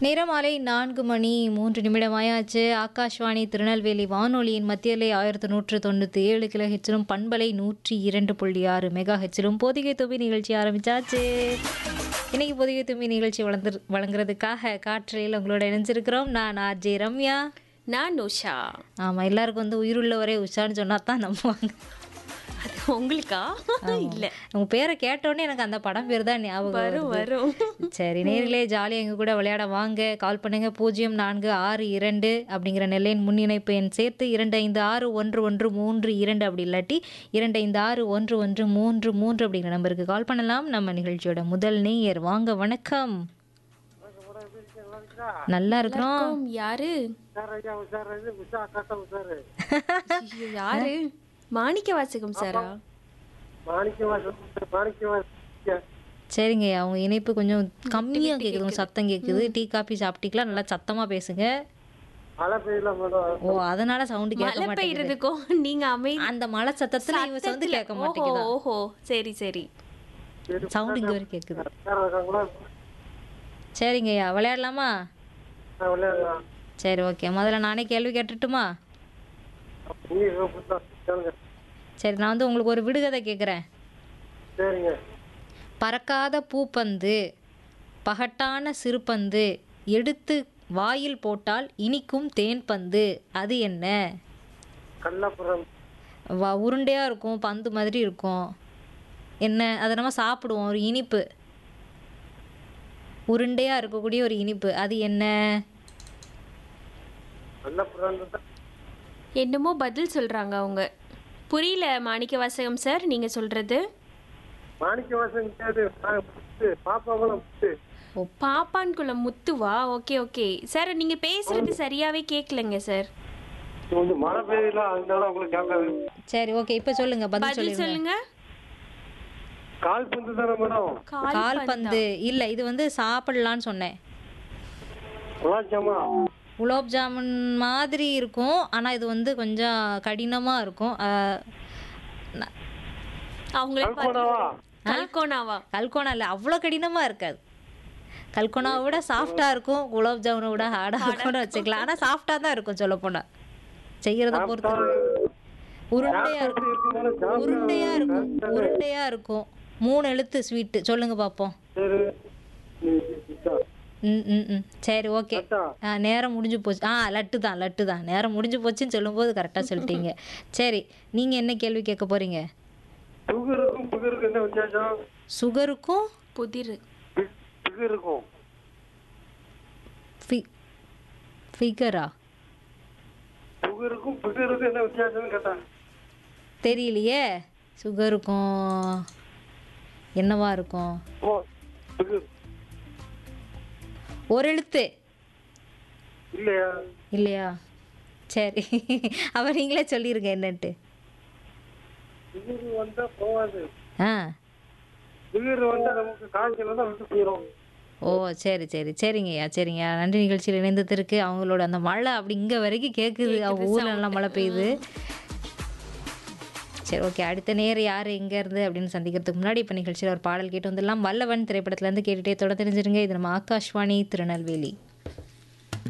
நிறமாலை நான்கு மணி மூன்று நிமிடமாயாச்சு ஆகாஷ்வாணி திருநெல்வேலி வானொலியின் மத்தியலை ஆயிரத்து நூற்று தொண்ணூற்றி ஏழு கிலோ ஹெச்சிலும் பண்பலை நூற்றி இரண்டு புள்ளி ஆறு மெகா ஹெச்சிலும் பொதிகை தும்பி நிகழ்ச்சி ஆரம்பிச்சாச்சு இன்னைக்கு பொதிகை தும்பி நிகழ்ச்சி வளர்ந்து வழங்குறதுக்காக காற்றையில் உங்களோட இணைஞ்சிருக்கிறோம் நான் ஆர்ஜே ரம்யா நான் உஷா ஆமாம் எல்லாருக்கும் வந்து உயிருள்ளவரே உஷான்னு சொன்னா தான் நம்புவாங்க அது உங்களுக்கா இல்ல உங்கள் பேரை கேட்டோடனே எனக்கு அந்த படம் பேர் தான் ஞாபகம் வரும் வருது. வரும் சரி நேர்களே ஜாலியாக எங்கள் கூட விளையாட வாங்க கால் பண்ணுங்க பூஜ்ஜியம் நான்கு ஆறு இரண்டு அப்படிங்கிற நெல்லையின் முன்னிணைப்பு எண் சேர்த்து இரண்டு ஐந்து ஆறு ஒன்று ஒன்று மூன்று இரண்டு அப்படி இல்லாட்டி இரண்டு ஐந்து ஆறு ஒன்று ஒன்று மூன்று மூன்று அப்படிங்கிற நம்பருக்கு கால் பண்ணலாம் நம்ம நிகழ்ச்சியோட முதல் நேயர் வாங்க வணக்கம் நல்லா இருக்கிறோம் உம், யாரு ஐயோ, யாரு மாணிக்க வாசகம் சாரா சரிங்க அவங்க இணைப்பு கொஞ்சம் கம்மியாக கேட்குது உங்க சத்தம் கேட்குது டீ காபி சாப்பிட்டீங்களா நல்லா சத்தமாக பேசுங்க ஓ அதனால சவுண்டு கேட்க மழை மாட்டேங்குது பெய்யறதுக்கும் நீங்க அமைதி அந்த மழை சத்தத்துல இவங்க வந்து கேட்க ஓஹோ மாட்டேங்குதா ஓஹோ சரி சரி சவுண்ட் இங்க வரை கேக்குது சரிங்கய்யா விளையாடலாமா சரி ஓகே முதல்ல நானே கேள்வி கேட்டுட்டுமா சரி நான் வந்து உங்களுக்கு ஒரு விடுகதை கேட்குறேன் சரிங்க பறக்காத பூப்பந்து பகட்டான சிறுபந்து எடுத்து வாயில் போட்டால் இனிக்கும் தேன் பந்து அது என்ன கள்ளப்புறம் வா உருண்டையாக இருக்கும் பந்து மாதிரி இருக்கும் என்ன அதை நம்ம சாப்பிடுவோம் ஒரு இனிப்பு உருண்டையாக இருக்கக்கூடிய ஒரு இனிப்பு அது என்ன கள்ளப்புறம் என்னமோ பதில் சொல்றாங்க அவங்க புரியல மாணிக்க வாசகம் சார் நீங்க சொல்றது மாணிக்க வாசன் கேது பாப்பாவெல்லாம் முத்து பாப்பான்குள்ள முத்துவா ஓகே ஓகே சார் நீங்க பேசுறது சரியாவே கேட்கலங்க சார் கொஞ்சம் மழை பெய்யல அதனால உங்களுக்கு கேட்காது சரி ஓகே இப்போ சொல்லுங்க பதில் பதில் சொல்லுங்க சொல்லுங்க கால் பந்து தானே மேடம் கால் கால் பந்து இல்லை இது வந்து சாப்பிடலான்னு சொன்னேன் குலாச்சாமா குலோப் ஜாமுன் மாதிரி இருக்கும் ஆனால் இது வந்து கொஞ்சம் கடினமாக இருக்கும் அஹ், ந- அவங்களே கல்கோனாவா கல்கோனாவா கல்கோனா இல்லை அவ்வளோ கடினமாக இருக்காது கல்கோனாவை விட சாஃப்டாக இருக்கும் குலோப் ஜாமுனை விட ஹார்டாக இருக்கும்னு வச்சுக்கலாம் ஆனால் சாஃப்டாக தான் இருக்கும் சொல்ல போனால் செய்கிறத பொறுத்து உருண்டையாக இருக்கும் உருண்டையாக இருக்கும் உருண்டையாக இருக்கும் மூணு எழுத்து ஸ்வீட்டு சொல்லுங்க பார்ப்போம் சரி ம் ம் ம் சரி ஓகே லட்டா. ஆ நேரம் முடிஞ்சு போச்சு ஆ லட்டு தான் லட்டு தான் நேரம் முடிஞ்சு போச்சுன்னு சொல்லும்போது கரெக்டாக சொல்லிட்டீங்க சரி நீங்கள் என்ன கேள்வி கேட்க போகிறீங்க சுகருக்கும் புகருக்கும் என்ன வித்தியாசம் சுகருக்கும் புதிர் புகருக்கும் ஃபி ஃபிகரா சுகருக்கும் புகருக்கும் என்ன வித்தியாசம்னு கேட்டேன் தெரியலையே சுகருக்கும் என்னவா இருக்கும் ஓ புகர் ஒரு எழுத்து இல்லையா இல்லையா சரி அப்போ நீங்களே சொல்லிருங்க என்னன்ட்டு புகர் வந்தா போகாது ஆ புகர் வந்தா நமக்கு காய்ச்சல் தான் விட்டு போயிடும் ஓ சரி சரி சரிங்கய்யா சரிங்கய்யா நன்றி நிகழ்ச்சியில் இணைந்ததற்கு அவங்களோட அந்த மழை அப்படி இங்கே வரைக்கும் கேட்குது அவங்க ஊரில் நல்லா மழை பெய்யுது சரி ஓகே அடுத்த நேரம் யார் எங்கே இருந்து அப்படின்னு சந்திக்கிறதுக்கு முன்னாடி இப்போ நிகழ்ச்சியில் ஒரு பாடல் கேட்டு வந்துடலாம் வல்லவன் திரைப்படத்துலேருந்து கேட்டுகிட்டே தொடர்ந்து தெரிஞ்சிருங்க இது நம்ம ஆகாஷ்வாணி திருநெல்வேலி